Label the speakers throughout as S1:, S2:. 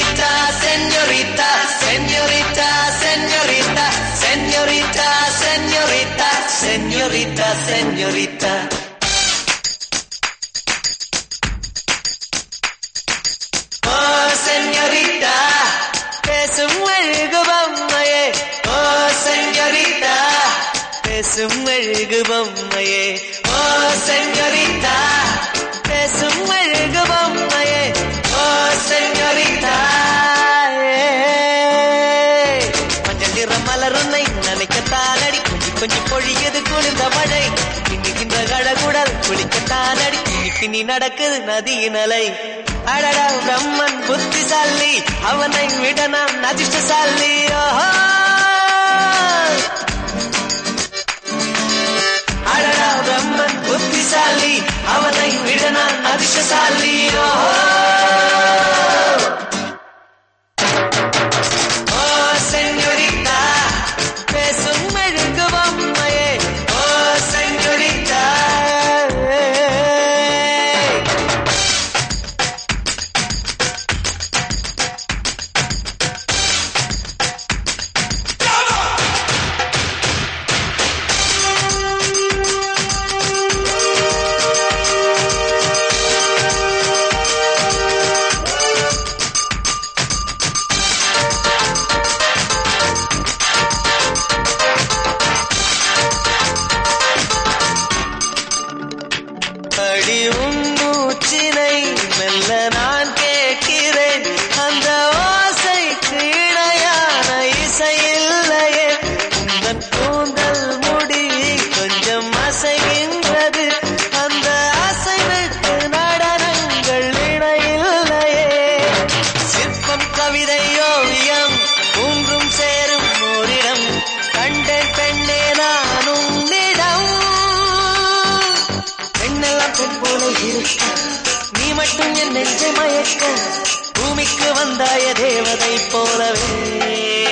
S1: señorita, señorita, señorita, señorita, señorita, señorita, señorita, señorita. ஓ செஞ்சரிட்டா பேசும் மெழுகு பொம்மையே ஓ செஞ்சரிட்டா பேசும் மெழுகு பொம்மையே ஓ செஞ்சரிட்டா பேசும் மெழுகு பொம்மையே ஓ செஞ்சரிட்டா மஞ்சள் நிற மலருன்னை நினைக்கத்தானடி கொஞ்சி கொஞ்சி பொழியது குளிர்ந்த மழை பின்னுகின்ற கழகுடல் குளிக்கத்தானடி பின்னி பின்னி நடக்குது நதியின் அலை அடடா பிரம்மன் புத்திசாலி அவனை விட நான் அதிர்ஷ்டசாலி ஓஹோ அடடா பிரம்மன் புத்திசாலி அவனை விட நான் அதிர்ஷ்டசாலி ஓஹோ ஓ செஞ்சரிட்டா பேசும் மெழுகு பொம்மையே ஓ செஞ்சரிட்டா அடி உன் மூச்சினை மெல்ல நான் கேட்கிறேன் அந்த ஓசைக்கு இணையான இசை இல்லையே உந்தன் கூந்தல் முடி கொஞ்சம் அசைகின்றது அந்த அசைவுக்கு நடனங்கள் இணையில்லையே சிற்பம் கவிதை ஓவியம் ஒன்றும் சேரும் ஓரிடம் கண்டேன் பெண்ணே நான் உன்னிடம் பெண்ணெல்லாம் பெண் போல இருக்க நீ மட்டும் என் நெஞ்சை மயக்க பூமிக்கு வந்தாய தேவதை போலவே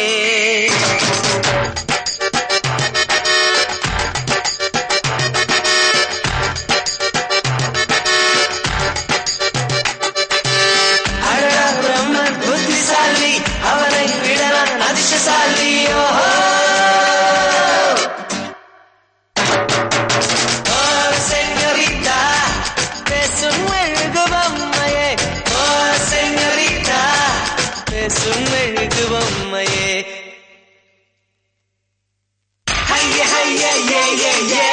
S1: அடடா பிரம்மன் புத்திசாலி அவனை விட நான் அதிர்ஷ்டசாலி ஓஹோ ஓ செஞ்சரிட்டா பேசும் மெழுகு பொம்மையே ஓ செஞ்சரிட்டா பேசும் மெழுகு பொம்மையே ஹைய ஹைய ஏ ஏ ஏ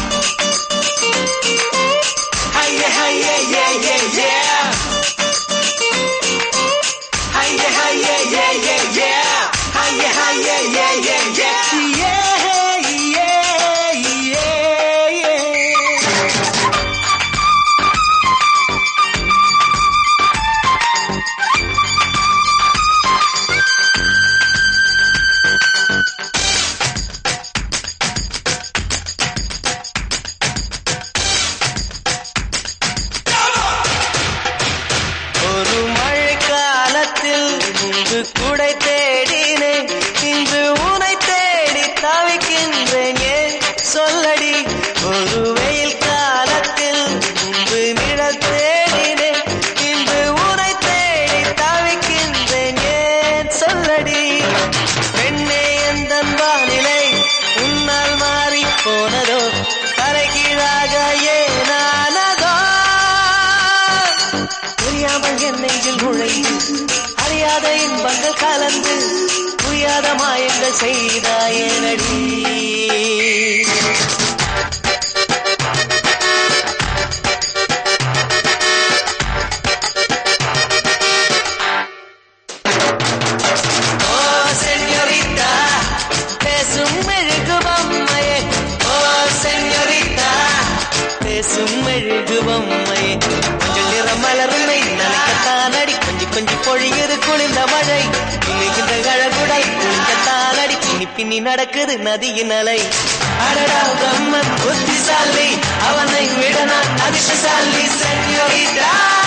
S1: ஹைய ஹைய ஏ ஏ ஏ ஹைய ஹைய ஏ ஏ ஏ ஹைய ஹைய ஏ ஏ ஏ ஏ ஏ ஏ ஒரு மழை காலத்தில் முன்பு குடை தேடினேன் இன்று உனை தேடி தவிக்கின்றேன் ஏன் சொல்லடி ஒரு வெயில் காலத்தில் முன்பு நிழல் தேடினேன் இன்று உனை தேடி தவிக்கின்றேன் ஏன் சொல்லடி பெண்ணே எந்த வானிலை உன்னால் மாறி போனதோ தலைகீழாக ஏனானதோ புரியாமல் என் நெஞ்சில் நுழைந்து அறியாத இன்பங்கள் கலந்து புரியாத மாயங்கள் செய்தாயனடி ஓ செஞ்சரிட்டா பேசும் மெழுகு பொம்மையே ஓ செஞ்சரிட்டா பேசும் மெழுகு பொம்மையே கொஞ்சம் நிறம் மலருமை நனைக்கத்தான் அடி கொஞ்சி கொஞ்சி பொழியுது குளிர்ந்த மழை இணைகின்ற கழகுடல் குளிக்கத்தான் அடி பின்னி பின்னி நடக்குது நதியின் அலை அடடா பிரம்மன் புத்திசாலி அவனை விட நான் அதிர்ஷ்டசாலி செஞ்சரிட்டா